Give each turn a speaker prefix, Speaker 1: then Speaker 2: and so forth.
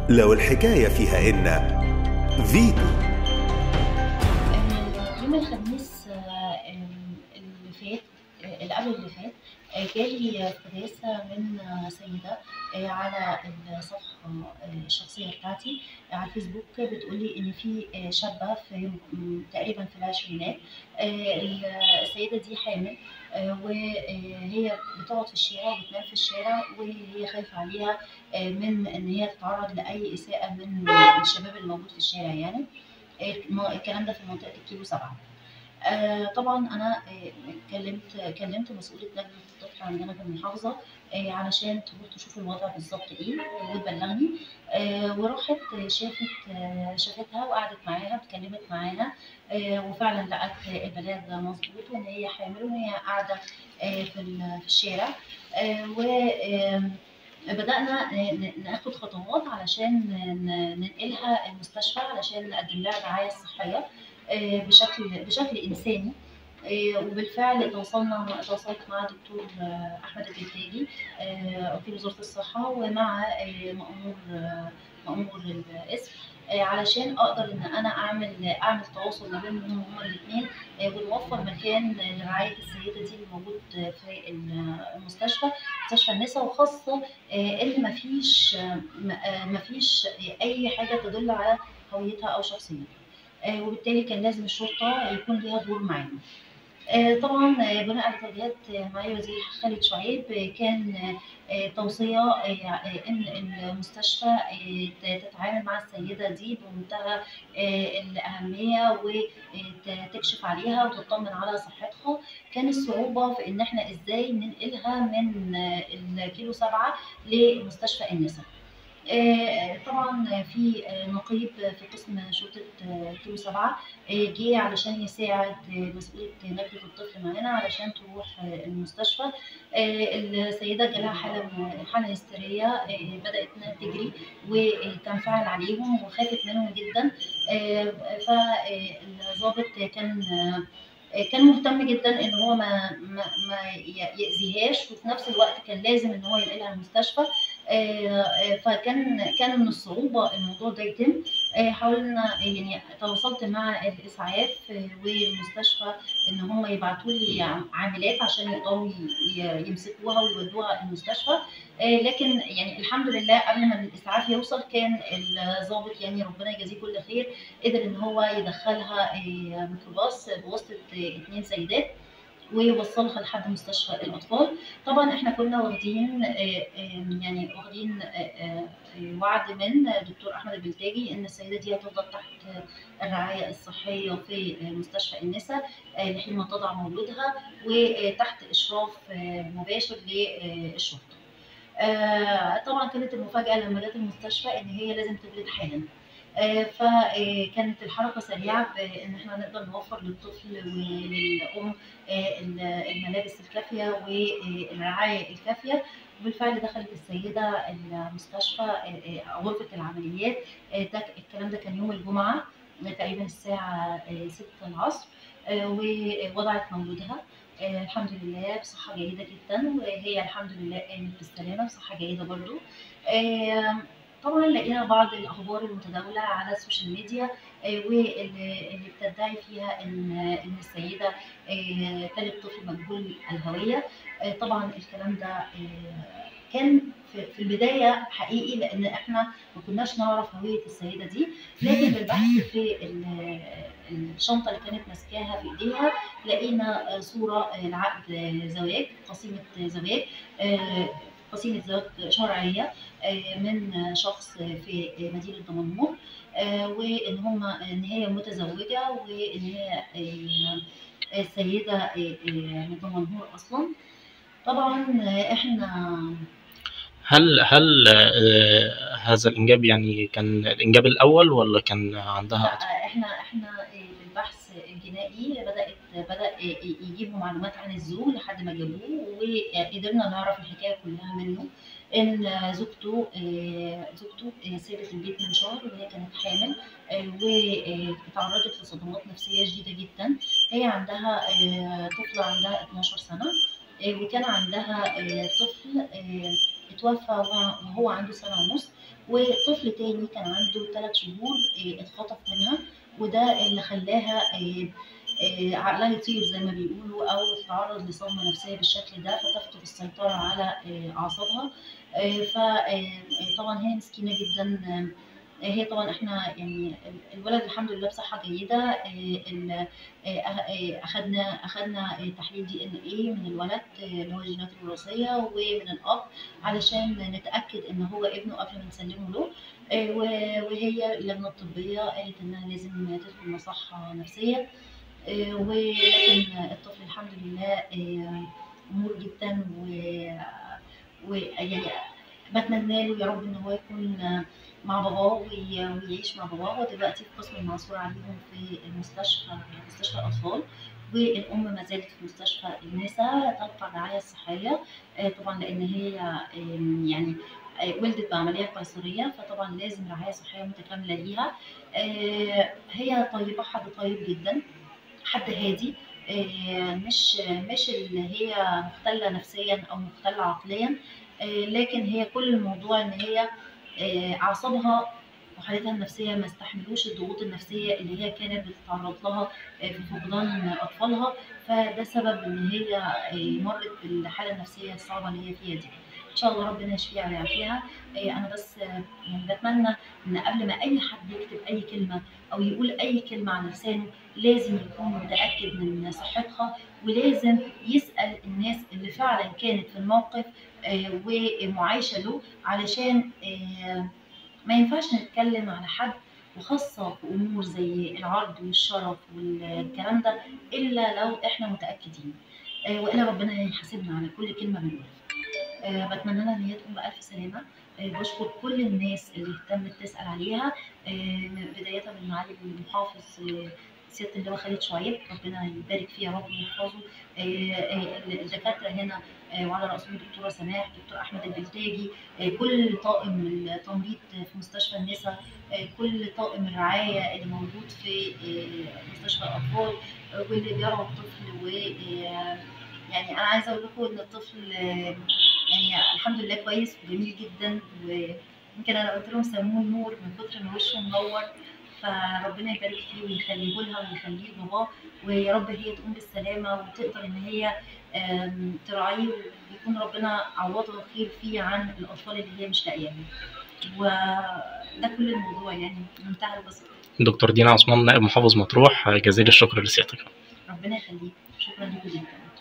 Speaker 1: لو الحكاية فيها إن فيتو
Speaker 2: آه، يوم الخميس آه، اللي فات آه، اللي قبل اللي فات آه، جالي استغاثة من آه، سيدة آه، على الصفحة آه، الشخصية بتاعتي آه، على الفيسبوك بتقولي إن في آه، شابة في م- تقريبا في العشرينات آه، السيدة دي حامل آه، وهي بتقعد في الشارع وبتنام في الشارع وهي خايفة عليها آه، من إن هي تتعرض لأي إساءة من الشباب الموجود في الشارع يعني آه، الكلام ده في منطقة الكيلو سبعة آه، طبعا انا آه، كلمت كلمت مسؤوله لجنه الطفل عندنا في المحافظه آه، علشان تروح تشوف الوضع بالظبط ايه وتبلغني آه، وراحت شافت آه، شافتها وقعدت معاها واتكلمت معاها آه، وفعلا لقت البلاغ مظبوط وان هي حامل وان هي قاعده آه، في ال- في الشارع آه، و آم، بدأنا ن- ناخد خطوات علشان ن- ننقلها المستشفى علشان نقدم لها الرعاية الصحية آه، بشكل بشكل إنساني آه، وبالفعل تواصلنا تواصلت مع دكتور آه، أحمد البلتاجي آه، وكيل وزارة الصحة ومع آه، مأمور آه، مأمور القسم آه، علشان اقدر ان انا اعمل اعمل تواصل ما بينهم هما الاثنين ونوفر مكان لرعايه السيده دي اللي موجود في المستشفى مستشفى النساء وخاصه آه، ان مفيش آه، م- آه، مفيش اي حاجه تدل على هويتها او شخصيتها آه، وبالتالي كان لازم الشرطه يكون ليها دور معانا آه، طبعا آه، بناء على توجيهات آه، معالي وزير خالد شعيب آه، كان آه، توصيه آه، آه، ان المستشفى آه، ت- تتعامل مع السيده دي بمنتهى آه، الاهميه وتكشف عليها وتطمن على صحتها كان الصعوبه في ان احنا ازاي ننقلها من آه، الكيلو سبعه لمستشفى النساء آه، طبعا في آه، نقيب في قسم شرطة آه، كيلو سبعة آه، جه علشان يساعد آه، مسؤولة نجدة الطفل معانا علشان تروح آه، المستشفى آه، السيدة جالها حالة حالة هستيرية آه، بدأت إنها تجري وتنفعل عليهم وخافت منهم جدا آه، فالضابط كان آه، كان مهتم جدا ان هو ما ما, ما ياذيهاش وفي نفس الوقت كان لازم ان هو ينقلها المستشفى آه، آه، فكان كان من الصعوبه الموضوع ده يتم آه، حاولنا يعني تواصلت مع الاسعاف آه، والمستشفى ان هم يبعتوا لي عاملات عشان يقدروا ي- ي- يمسكوها ويودوها المستشفى آه، لكن يعني الحمد لله قبل ما الاسعاف يوصل كان الضابط يعني ربنا يجازيه كل خير قدر ان هو يدخلها آه، ميكروباص بواسطه آه، اتنين سيدات ويوصلها لحد مستشفى الاطفال طبعا احنا كنا واخدين آه، آه، يعني واخدين آه، آه، آه، وعد من دكتور احمد البلتاجي ان السيده دي هتفضل تحت الرعايه الصحيه في آه، مستشفى النساء آه، لحين ما تضع مولودها وتحت اشراف آه، مباشر للشرطه. آه، طبعا كانت المفاجاه لما جت المستشفى ان هي لازم تولد حالا. آه، فكانت الحركه سريعه بان احنا نقدر نوفر للطفل وللام آه، الملابس الكافيه والرعايه الكافيه وبالفعل دخلت السيده المستشفى آه، آه، غرفه العمليات آه، ده الكلام ده كان يوم الجمعه تقريبا الساعه 6 العصر آه، ووضعت مولودها آه، الحمد لله بصحة جيدة جدا وهي الحمد لله قامت بالسلامة بصحة جيدة برضو آه، طبعا لقينا بعض الأخبار المتداولة على السوشيال ميديا آه، واللي اللي بتدعي فيها إن إن السيدة آه، تلد طفل مجهول الهوية آه، طبعا الكلام ده آه، كان في في البداية حقيقي لأن إحنا ما كناش نعرف هوية السيدة دي لكن بالبحث في ال- الشنطة اللي كانت ماسكاها في إيديها لقينا آه، صورة آه، لعقد آه، زواج قسيمة زواج آه، قسيمة زواج شرعية آه، من آه، شخص في آه، مدينة دمنهور آه، وإن هم إن هي متزوجة وإن هي آه، السيدة آه، آه، من دمنهور أصلا طبعا آه، إحنا
Speaker 3: هل هل آه، هذا الإنجاب يعني كان الإنجاب الأول ولا كان عندها
Speaker 2: لا احنا احنا في البحث الجنائي بدات بدا يجيبوا معلومات عن الزوج لحد ما جابوه وقدرنا نعرف الحكايه كلها منه ان زوجته زوجته سابت البيت من شهر وهي كانت حامل وتعرضت لصدمات نفسيه شديده جدا هي عندها طفله عندها 12 سنه وكان عندها طفل اتوفى وهو- وهو عنده سنة ونص وطفل تاني كان عنده ثلاث شهور آه، اتخطف منها وده اللي خلاها آه، آه، عقلها يطير زي ما بيقولوا او تتعرض لصدمه نفسيه بالشكل ده فتفقد السيطره على آه، اعصابها فطبعا هي مسكينه جدا آه، هي طبعا احنا يعني ال- الولد الحمد لله بصحه جيده آه، ال- آه، آه، اخدنا اخدنا آه، تحليل دي ان ايه من الولد آه، اللي هو الجينات الوراثيه ومن الاب علشان نتاكد ان هو ابنه قبل ما نسلمه له آه، و- وهي اللجنه الطبيه قالت انها لازم تدخل مصحه نفسيه آه، ولكن الطفل الحمد لله آه، امور جدا و ويعني بتمنى له يا رب ان هو يكون آه، مع باباه وي- ويعيش مع باباه هو دلوقتي في قسم المعصور عليهم في المستشفى مستشفى الاطفال والام ما زالت في مستشفى النساء تلقى الرعايه الصحيه آه، طبعا لان هي آم، يعني آه، ولدت بعمليه قيصريه فطبعا لازم رعايه صحيه متكامله ليها آه، هي طيبه حد طيب جدا حد هادي آه، مش مش اللي هي مختلة نفسيا أو مختلة عقليا آه، لكن هي كل الموضوع إن هي آه، أعصابها وحالتها النفسية ما استحملوش الضغوط النفسية اللي هي كانت بتتعرض لها آه، في فقدان أطفالها فده سبب إن هي آه، مرت بالحالة النفسية الصعبة اللي هي فيها دي. إن شاء الله ربنا يشفيها ويعافيها آه، أنا بس آه، يعني بتمنى إن قبل ما أي حد يكتب أي كلمة أو يقول أي كلمة على لسانه لازم يكون متأكد من صحتها ولازم يسأل الناس اللي فعلا كانت في الموقف آه، ومعايشة له علشان آه، ما ينفعش نتكلم على حد وخاصة في أمور زي العرض والشرف والكلام ده إلا لو إحنا متأكدين آه، وإلا ربنا هيحاسبنا على كل كلمة بنقولها آه، بتمنى لها ان هي تقوم بالف سلامه آه، بشكر كل الناس اللي اهتمت تسال عليها آه، بدايه من معالي المحافظ آه، سياده اللواء خالد شعيب ربنا يبارك فيه يا رب ويحفظه آه، آه، الدكاتره هنا آه، وعلى راسهم الدكتوره سماح دكتور احمد البلتاجي آه، كل طاقم التمريض في مستشفى النساء آه، كل طاقم الرعايه اللي موجود في آه، مستشفى الاطفال آه، واللي بيرعوا الطفل و آه، يعني انا عايزه اقول لكم ان الطفل آه، يعني الحمد لله كويس وجميل جدا ويمكن انا قلت لهم سموه نور من كتر ما وشه منور فربنا يبارك فيه ويخليه لها ويخليه لباباه ويا رب هي تقوم بالسلامه وتقدر ان هي آم، تراعيه ويكون ربنا عوضها خير فيه عن الاطفال اللي هي مش لاقياها وده كل الموضوع يعني منتهى البساطه
Speaker 3: دكتور دينا عثمان نائب محافظ مطروح جزيل الشكر لسيادتك
Speaker 2: ربنا يخليك شكرا لكم جدا